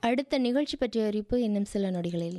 அடுத்த நிகழ்ச்சி பற்றிய அறிவிப்பு இன்னும் சில நொடிகளில்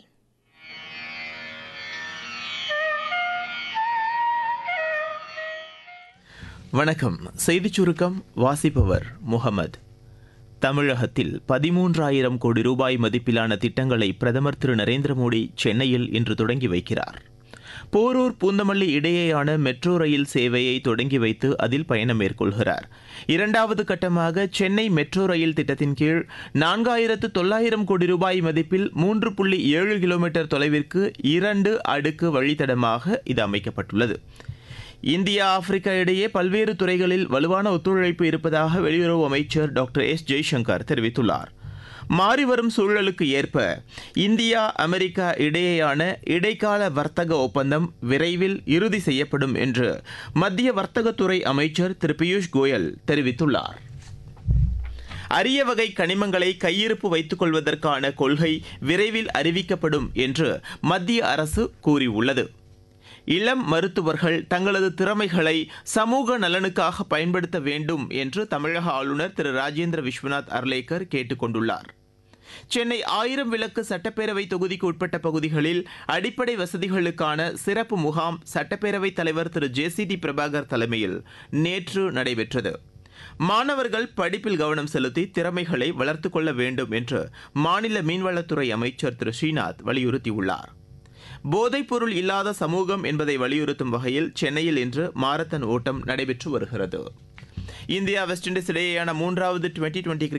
வணக்கம் செய்திச் சுருக்கம் வாசிப்பவர் முகமது தமிழகத்தில் பதிமூன்றாயிரம் கோடி ரூபாய் மதிப்பிலான திட்டங்களை பிரதமர் திரு நரேந்திர மோடி சென்னையில் இன்று தொடங்கி வைக்கிறார் போரூர் பூந்தமல்லி இடையேயான மெட்ரோ ரயில் சேவையை தொடங்கி வைத்து அதில் பயணம் மேற்கொள்கிறார் இரண்டாவது கட்டமாக சென்னை மெட்ரோ ரயில் திட்டத்தின் கீழ் நான்காயிரத்து தொள்ளாயிரம் கோடி ரூபாய் மதிப்பில் மூன்று புள்ளி ஏழு கிலோமீட்டர் தொலைவிற்கு இரண்டு அடுக்கு வழித்தடமாக இது அமைக்கப்பட்டுள்ளது இந்தியா ஆப்பிரிக்கா இடையே பல்வேறு துறைகளில் வலுவான ஒத்துழைப்பு இருப்பதாக வெளியுறவு அமைச்சர் டாக்டர் எஸ் ஜெய்சங்கர் தெரிவித்துள்ளார் மாறிவரும் சூழலுக்கு ஏற்ப இந்தியா அமெரிக்கா இடையேயான இடைக்கால வர்த்தக ஒப்பந்தம் விரைவில் இறுதி செய்யப்படும் என்று மத்திய வர்த்தகத்துறை அமைச்சர் திரு பியூஷ் கோயல் தெரிவித்துள்ளார் அரிய வகை கனிமங்களை கையிருப்பு வைத்துக் கொள்வதற்கான கொள்கை விரைவில் அறிவிக்கப்படும் என்று மத்திய அரசு கூறியுள்ளது இளம் மருத்துவர்கள் தங்களது திறமைகளை சமூக நலனுக்காக பயன்படுத்த வேண்டும் என்று தமிழக ஆளுநர் திரு ராஜேந்திர விஸ்வநாத் அர்லேக்கர் கேட்டுக் கொண்டுள்ளார் சென்னை ஆயிரம் விளக்கு சட்டப்பேரவை தொகுதிக்கு உட்பட்ட பகுதிகளில் அடிப்படை வசதிகளுக்கான சிறப்பு முகாம் சட்டப்பேரவைத் தலைவர் திரு ஜே சி டி பிரபாகர் தலைமையில் நேற்று நடைபெற்றது மாணவர்கள் படிப்பில் கவனம் செலுத்தி திறமைகளை வளர்த்துக் கொள்ள வேண்டும் என்று மாநில மீன்வளத்துறை அமைச்சர் திரு ஸ்ரீநாத் வலியுறுத்தியுள்ளார் போதைப்பொருள் இல்லாத சமூகம் என்பதை வலியுறுத்தும் வகையில் சென்னையில் இன்று மாரத்தான் ஓட்டம் நடைபெற்று வருகிறது இந்தியா வெஸ்ட் இண்டீஸ் இடையேயான மூன்றாவது டுவெண்டி டுவெண்டி